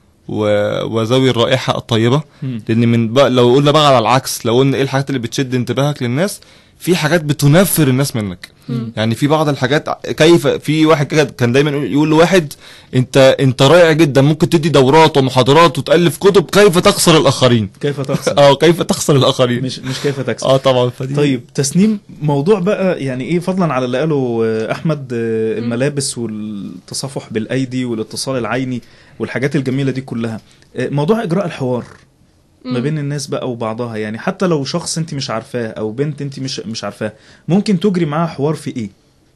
و- وذوي الرائحه الطيبه مم. لان من بقى لو قلنا بقى على العكس لو قلنا ايه الحاجات اللي بتشد انتباهك للناس في حاجات بتنفر الناس منك يعني في بعض الحاجات كيف في واحد كده كان دايما يقول- يقول لواحد انت انت رائع جدا ممكن تدي دورات ومحاضرات وتالف كتب كيف تخسر الاخرين كيف تخسر اه كيف تخسر الاخرين مش مش كيف تكسب اه طبعا فدي طيب تسنيم موضوع بقى يعني ايه فضلا على اللي قاله آه، احمد آه، الملابس والتصافح بالايدي والاتصال العيني والحاجات الجميله دي كلها آه، موضوع اجراء الحوار ما بين الناس بقى وبعضها يعني حتى لو شخص انت مش عارفاه او بنت انت مش مش عارفاه ممكن تجري معاها حوار في ايه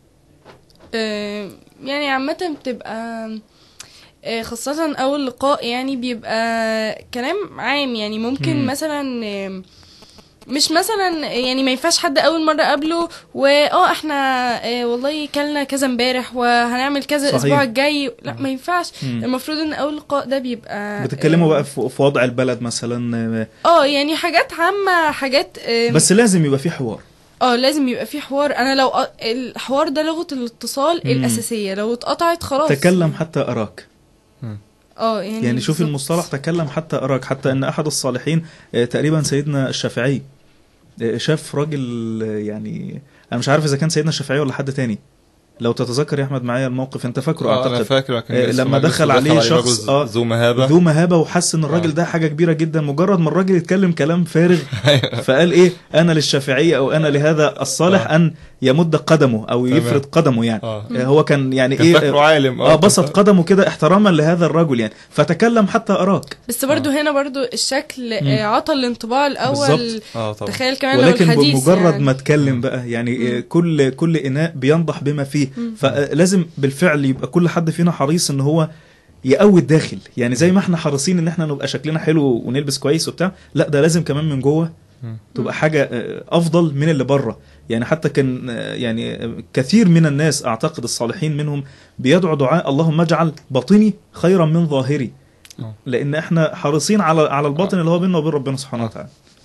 آه، يعني عامة بتبقى آه، خاصة أول لقاء يعني بيبقى كلام عام يعني ممكن مم. مثلا آه، مش مثلا يعني ما ينفعش حد أول مرة قابله واه احنا آه، والله كلنا كذا امبارح وهنعمل كذا صحيح. الأسبوع الجاي لا ما ينفعش مم. المفروض ان أول لقاء ده بيبقى بتتكلموا آه، بقى في في وضع البلد مثلا آه، اه يعني حاجات عامة حاجات آه، بس لازم يبقى في حوار اه لازم يبقى في حوار انا لو أ- الحوار ده لغة الاتصال مم. الأساسية لو اتقطعت خلاص تكلم حتى اراك اه يعني يعني شوفي بالظبط. المصطلح تكلم حتى أراك حتى أن أحد الصالحين آه، تقريبا سيدنا الشافعي آه، شاف راجل آه، يعني أنا مش عارف إذا كان سيدنا الشافعي ولا حد تاني لو تتذكر يا أحمد معايا الموقف أنت فاكره آه انا أعتقد فاكر كان آه، اسمه لما مجلس دخل ودخل عليه رجل شخص اه ذو مهابه ذو مهابة وحس ان الراجل آه. ده حاجة كبيرة جدا مجرد ما الراجل يتكلم كلام فارغ فقال ايه انا للشافعية او انا لهذا الصالح آه. ان يمد قدمه او تمام. يفرد قدمه يعني اه آه، هو كان يعني كان ايه فاكره عالم اه بسط قدمه كده احتراما لهذا الرجل يعني فتكلم حتى اراك بس برضو هنا برضو الشكل آه، عطى الانطباع الاول بالظبط. اه طبعا تخيل كمان لو ولكن الحديث بمجرد يعني. ما اتكلم بقى يعني آه، كل كل اناء بينضح بما فيه فلازم بالفعل يبقى كل حد فينا حريص ان هو يقوي الداخل يعني زي ما احنا حريصين ان احنا نبقى شكلنا حلو ونلبس كويس وبتاع لا ده لازم كمان من جوه تبقى حاجه آه، افضل من اللي بره يعني حتى كان آه، يعني آه، كثير من الناس اعتقد الصالحين منهم بيدعو دعاء اللهم اجعل باطني خيرا من ظاهري آه. لان احنا حريصين على على الباطن اللي هو بيننا وبين ربنا سبحانه وتعالى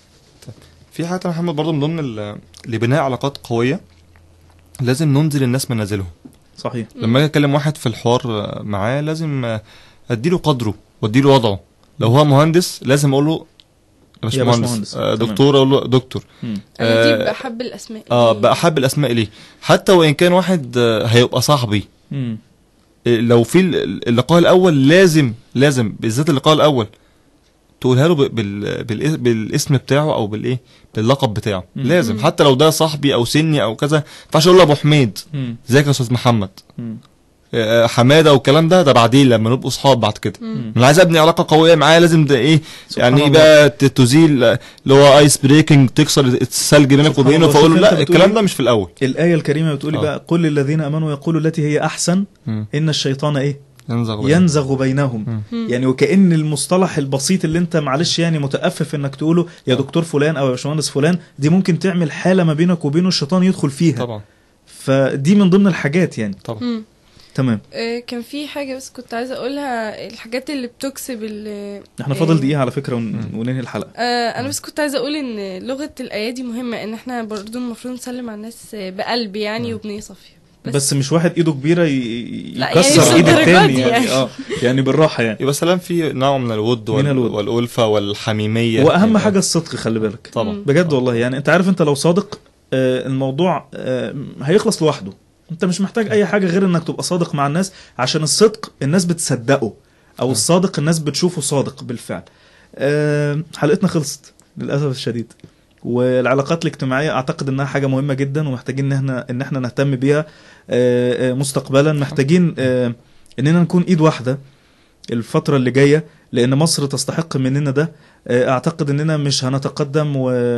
في حاجه يا محمد برضه من ضمن ال- لبناء علاقات قويه لازم ننزل الناس منازلهم صحيح لما اجي اكلم واحد في الحوار آه، معاه لازم آه، اديله قدره واديله وضعه لو هو مهندس لازم اقول له يا يا باشمهندس باشمهندس. آه، تمام. دكتور اقول له دكتور مم. انا دي آه، بأحب الاسماء اه دي. باحب الاسماء ليه حتى وان كان واحد آه، هيبقى صاحبي مم. إيه، لو في ال- اللقاء الاول لازم لازم بالذات اللقاء الاول تقولها له ب- بال... بالإس- بالاسم بتاعه او بالايه باللقب بتاعه مم. لازم حتى لو ده صاحبي او سني او كذا ما ينفعش اقول له ابو حميد مم. ازيك يا استاذ محمد مم. آه، حماده والكلام ده ده بعدين لما نبقوا اصحاب بعد كده مم. انا عايز ابني علاقه قويه معاه لازم ده ايه سبحان يعني ايه الله. بقى ت- تزيل آه، اللي هو ايس بريكنج تكسر الثلج بينك سبحان وبينه الله. فاقول له شوف لا أنت بتقول الكلام إيه؟ ده مش في الاول الآية الكريمة بتقولي آه. بقى قل للذين آمنوا يقولوا التي هي أحسن مم. إن الشيطان إيه ينزغ بينهم. ينزغ بينهم مم. يعني وكأن المصطلح البسيط اللي انت معلش يعني متأفف انك تقوله يا دكتور فلان او يا باشمهندس فلان دي ممكن تعمل حالة ما بينك وبينه الشيطان يدخل فيها طبعا فدي من ضمن الحاجات يعني طبعا مم. تمام آه، كان في حاجة بس كنت عايزة أقولها الحاجات اللي بتكسب ال احنا فاضل آه، دقيقة على فكرة ون... مم. وننهي الحلقة آه، أنا بس كنت عايزة أقول إن لغة الأيادي مهمة إن إحنا برضو المفروض نسلم على الناس آه، بقلب يعني وبنية صافية بس, بس مش واحد ايده كبيرة ي... لا، يعني يكسر مش ايد للدرجة التاني دي يعني. يعني. اه يعني بالراحة يعني يبقى سلام في نوع من الود وال... من الود. والألفة والحميمية واهم يعني حاجة الصدق خلي بالك طبعا مم. بجد والله يعني انت عارف انت لو صادق آه، الموضوع آه، هيخلص لوحده انت مش محتاج اي حاجه غير انك تبقى صادق مع الناس عشان الصدق الناس بتصدقه او الصادق الناس بتشوفه صادق بالفعل آه، حلقتنا خلصت للاسف الشديد والعلاقات الاجتماعيه اعتقد انها حاجه مهمه جدا ومحتاجين ان احنا ان احنا نهتم بيها آه، آه، مستقبلا محتاجين آه، اننا نكون ايد واحده الفتره اللي جايه لان مصر تستحق مننا ده آه، اعتقد اننا مش هنتقدم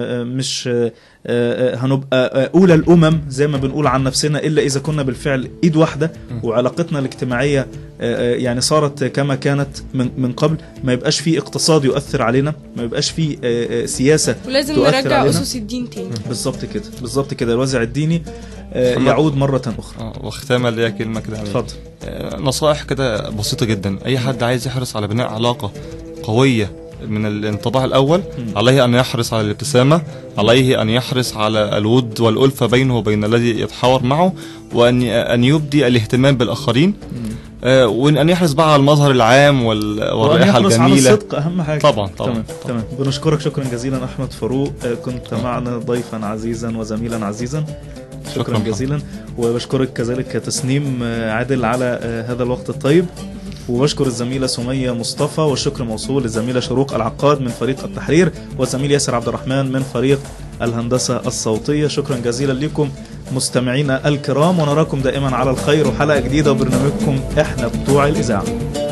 ومش آه، آه، هنبقى آه، اولى الامم زي ما بنقول عن نفسنا الا اذا كنا بالفعل ايد واحده وعلاقتنا الاجتماعيه آه، آه، يعني صارت كما كانت من من قبل ما يبقاش في اقتصاد يؤثر علينا ما يبقاش في آه، آه، سياسه ولازم تؤثر نرجع علينا. أسس الدين تاني بالظبط كده بالظبط كده الوازع الديني آه، محمد. يعود مره اخرى اه وختاما ليا كلمة كده عليه. اتفضل آه، نصائح كده بسيطة جدا أي حد عايز يحرص على بناء علاقة قوية من الانطباع الأول مم. عليه أن يحرص على الابتسامة عليه أن يحرص على الود والألفة بينه وبين الذي يتحاور معه وأن أن يبدي الاهتمام بالآخرين آه، وأن يحرص بقى على المظهر العام وال- وأن والرائحة يحرص على الجميلة الصدق اهم حاجه طبعا طبعا تمام تمام بنشكرك شكرا جزيلا احمد فاروق آه، كنت معنا ضيفا عزيزا وزميلا عزيزا شكرا, شكراً جزيلا وبشكرك كذلك تسنيم آه، عادل على آه، هذا الوقت الطيب وبشكر الزميلة سمية مصطفى والشكر موصول للزميلة شروق العقاد من فريق التحرير والزميل ياسر عبد الرحمن من فريق الهندسة الصوتية شكرا جزيلا لكم مستمعينا الكرام ونراكم دائما على الخير وحلقة جديدة وبرنامجكم احنا بتوع الإذاعة